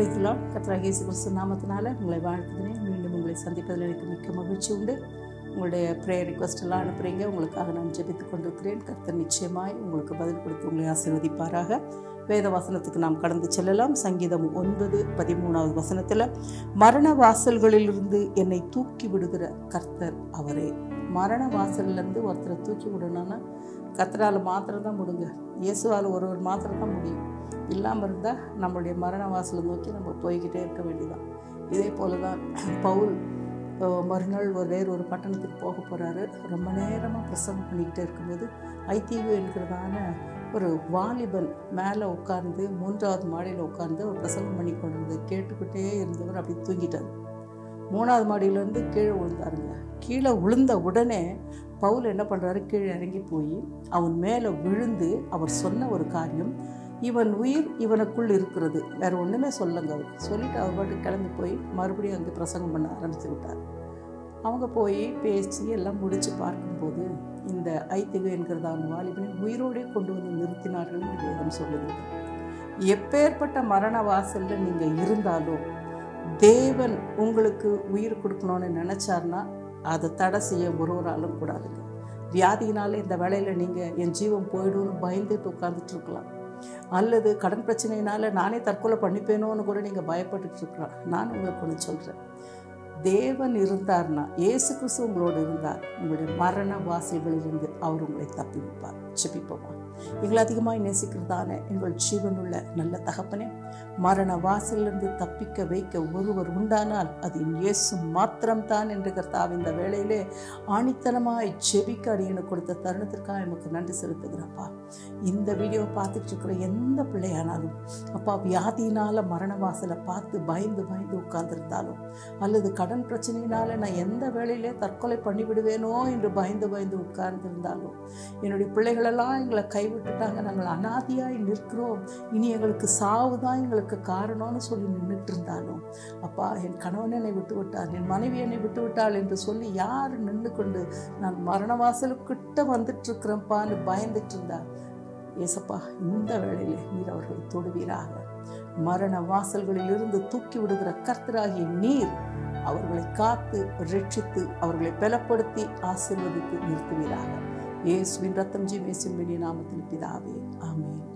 பிரைத்துலாம் கர்த்தராகிய இயேசு கிறிஸ்து நாமத்தினால உங்களை வாழ்த்துகிறேன் மீண்டும் உங்களை சந்திப்பதில் எனக்கு மிக்க மகிழ்ச்சி உண்டு உங்களுடைய ப்ரேயர் ரிக்வஸ்ட் எல்லாம் அனுப்புகிறீங்க உங்களுக்காக நான் ஜெபித்துக் கொண்டிருக்கிறேன் கர்த்தர் நிச்சயமாய் உங்களுக்கு பதில் கொடுத்து உங்களை ஆசீர்வதிப்பாராக வேத வசனத்துக்கு நாம் கடந்து செல்லலாம் சங்கீதம் ஒன்பது பதிமூணாவது வசனத்தில் மரண வாசல்களிலிருந்து என்னை தூக்கி விடுகிற கர்த்தர் அவரே மரண வாசல்லேருந்து ஒருத்தரை தூக்கி விடணும்னா கர்த்தரால் மாத்திரம் தான் முடிங்க இயேசுவால் ஒருவர் மாத்திரம் தான் முடியும் இல்லாமல் இருந்தால் நம்மளுடைய மரண வாசலை நோக்கி நம்ம போய்கிட்டே இருக்க வேண்டியதான் இதே போல தான் பவுல் அஹ், மறுநாள் ஒரு வேறு ஒரு பட்டணத்துக்கு போக போகிறாரு ரொம்ப நேரமாக பிரசங்கம் பண்ணிக்கிட்டே இருக்கும்போது ஐதீவு என்கிறதான ஒரு வாலிபன் மேலே உட்கார்ந்து மூன்றாவது மாடியில் உட்கார்ந்து ஒரு பிரசங்கம் பண்ணி கொண்டு இருந்தது கேட்டுக்கிட்டே இருந்தவர் அப்படி தூங்கிட்டார் மூணாவது மாடியிலேருந்து கீழே விழுந்தாருங்க கீழே விழுந்த உடனே பவுல் என்ன பண்ணுறாரு கீழே இறங்கி போய் அவன் மேலே விழுந்து அவர் சொன்ன ஒரு காரியம் இவன் உயிர் இவனுக்குள் இருக்கிறது வேற ஒன்றுமே சொல்லுங்க அவர் சொல்லிட்டு அவர் பாட்டு கிளம்பி போய் மறுபடியும் அங்கே பிரசங்கம் பண்ண ஆரம்பித்து விட்டார் அவங்க போய் பேசி எல்லாம் முடித்து பார்க்கும்போது இந்த ஐத்திகு என்கிறதான வாலிபனை உயிரோடே கொண்டு வந்து நிறுத்தினார்கள் என்று வேதம் சொல்லுது எப்பேற்பட்ட மரண வாசலில் நீங்கள் இருந்தாலும் தேவன் உங்களுக்கு உயிர் கொடுக்கணும்னு நினச்சார்னா அதை தடை செய்ய ஒருவராலும் கூடாதுங்க வியாதியினால இந்த வேலையில் நீங்கள் என் ஜீவன் போயிடும்னு பயந்துட்டு உட்காந்துட்டு இருக்கலாம் அல்லது கடன் பிரச்சனையினால நானே தற்கொலை பண்ணிப்பேனோன்னு கூட நீங்கள் பயப்பட்டுட்டு இருக்கலாம் நான் உங்களுக்கு ஒன்று சொல்கிறேன் தேவன் இருந்தார்னா இயேசு கிறிஸ்து உங்களோடு இருந்தார் உங்களுடைய மரண வாசல்களிலிருந்து அவர் உங்களை தப்பி வைப்பார் செபிப்போமா எங்களை அதிகமாய் நேசிக்கிறதான எங்கள் ஜீவனுள்ள நல்ல தகப்பனே மரண வாசலிலிருந்து தப்பிக்க வைக்க ஒருவர் உண்டானால் அது என் இயேசு மாத்திரம்தான் என்று கர்த்தாവ് இந்த வேளையிலே ஆணித்தனமாய் செபிக்க அடியனு கொடுத்த தருணத்திற்காக எமக்கு நன்றி செலுத்துகிறப்பா இந்த வீடியோவை பார்த்துட்டு இருக்கிற எந்த பிள்ளையானாலும் அப்பா வியாதியினால் மரண வாசலை பார்த்து பயந்து பயந்து உட்கார்ந்திருந்தாலும் அல்லது கடன் பிரச்சனையினால நான் எந்த வேளையிலே தற்கொலை பண்ணிவிடுவேனோ என்று பயந்து பயந்து உட்கார்ந்திருந்தாலும் என்னுடைய பிள்ளைகளெல்லாம் எங்களை கைவிட்டுட்டாங்க நாங்கள் அனாதியாய் நிற்கிறோம் இனி எங்களுக்கு சாவு தான் எங்களுக்கு காரணம்னு சொல்லி நின்றுட்டு இருந்தாலும் அப்பா என் கணவன் என்னை விட்டு விட்டார் என் மனைவி என்னை விட்டு விட்டாள் என்று சொல்லி யார் நின்று கொண்டு நான் மரண வாசலுக்கிட்ட வந்துட்டு இருக்கிறேன்ப்பான்னு பயந்துட்டு இருந்தார் ஏசப்பா இந்த வேளையிலே நீர் அவர்களை தொடுவீராக மரண வாசல்களில் இருந்து தூக்கி விடுகிற கர்த்தராகிய நீர் அவர்களை காத்து ரட்சித்து அவர்களை பலப்படுத்தி ஆசீர்வதித்து நிறுத்துவீராக இயேசுவின் ரத்தம் ஜீவேசுவின் நாமத்தில் பிதாவே ஆமென்